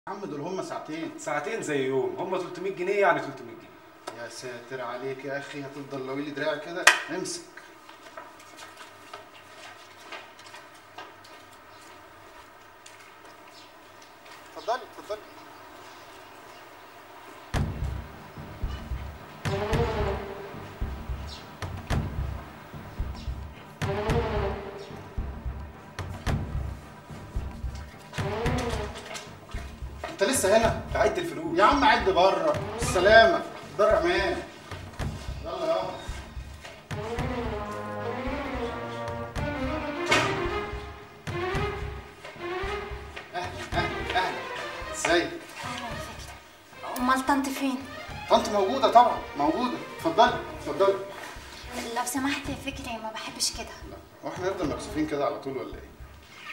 يا عم دول هم ساعتين ساعتين زي يوم هم 300 جنيه يعني 300 جنيه يا ساتر عليك يا اخي هتفضل لو لي دراعي كده امسك اتفضلي اتفضلي انت لسه هنا عد الفلوس يا عم عد بره السلامة دار امان يلا يلا اهلا اهلا اهلا ازيك امال طنط فين طنط موجودة طبعا موجودة اتفضلي اتفضلي لو سمحت يا فكري ما بحبش كده لا هو احنا نفضل مكسوفين كده على طول ولا ايه؟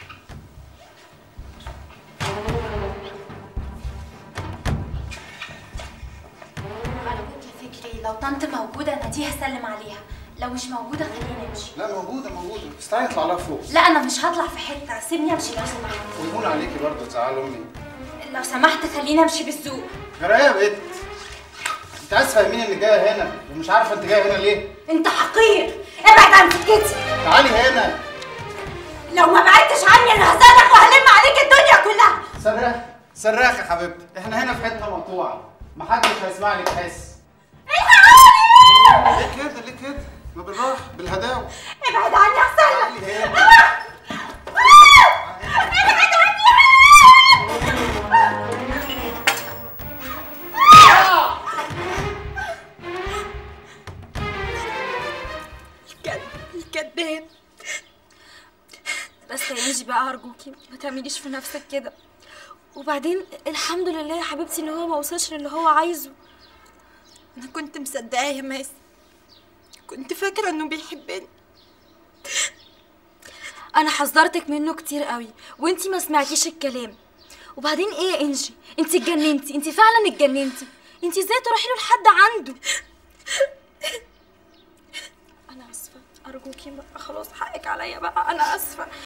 أرجوك يا فكري لو طنط موجودة ناديها سلم عليها لو مش موجودة خلينا نمشي لا موجودة موجودة بس تعالي نطلع لها فوق لا أنا مش هطلع في حتة سيبني أمشي لو سمحت ويهون عليكي برضه تزعل امي لو سمحت خليني أمشي بالذوق جرايه يا بنت انت عايز تفهميني اني جايه هنا ومش عارفه انت جايه هنا ليه؟ أنت حقير ابعد عن سكتي تعالي هنا لو ما بعدتش عني أنا هصرخ وهلم عليك الدنيا كلها صراخ صراخ يا حبيبتي احنا هنا في حته مقطوعه محدش هيسمعني تحس ليه كده ليه كده؟ ما بالراحه بالهداوه ابعد عني أحسن تعالي هنا الكذب الكذاب بس يا انجي بقى ارجوكي ما تعمليش في نفسك كده وبعدين الحمد لله يا حبيبتي ان هو ما وصلش للي هو عايزه انا كنت مصدقاه يا ماس كنت فاكره انه بيحبني انا حذرتك منه كتير قوي وانتي ما سمعتيش الكلام وبعدين ايه يا انجي انتي اتجننتي انتي فعلا اتجننتي انتي ازاي تروحي له لحد عنده انا اسفه ارجوكي بقى خلاص حقك عليا بقى انا اسفه